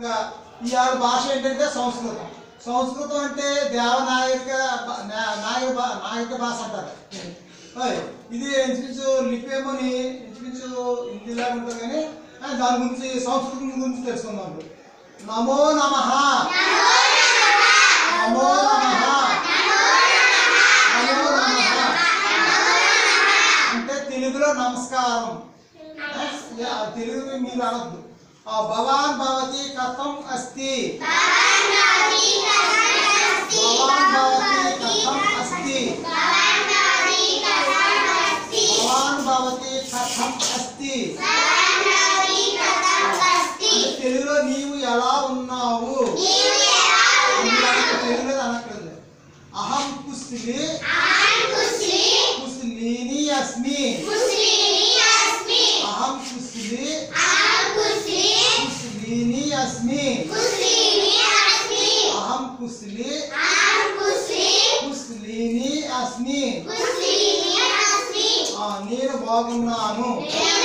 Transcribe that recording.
ఇంకా ఈ ఆరు భాష ఏంటంటే సంస్కృతం సంస్కృతం అంటే దేవనాయక భా- నా- నాయక భా- నాయక భాష అంటారు ఓయ్, ఇది ఇంచుమించు లిపి ఏమోని ఇంచుమించు హిందీలా ఉంటుంది కానీ ఆ, దాని గురించి సంస్కృతం గురించి తెలుసుకుందాం ఇప్పుడు. నమో నమ నమో నమ నమో నమ అంటే తెలుగులో నమస్కారం ఆ, యా, తెలుగు మీరు అనొద్దు ఆ, భవాన్ భవతి కథం అస్తి భవాన్ భవతి కథం అస్తి భవాన్ భవతి కథం అస్తి అంటే తెలుగులో నీవు ఎలా ఉన్నావు మీరు అనక- తెలుగులో అనట్లేదు అహం కుస్లి కుస్లీని అస్మి అహం కుస్లి కుస్లీని అస్మి అహం కుస్లి కుస్లీని అస్మి ఆ, నేను బాగున్నాను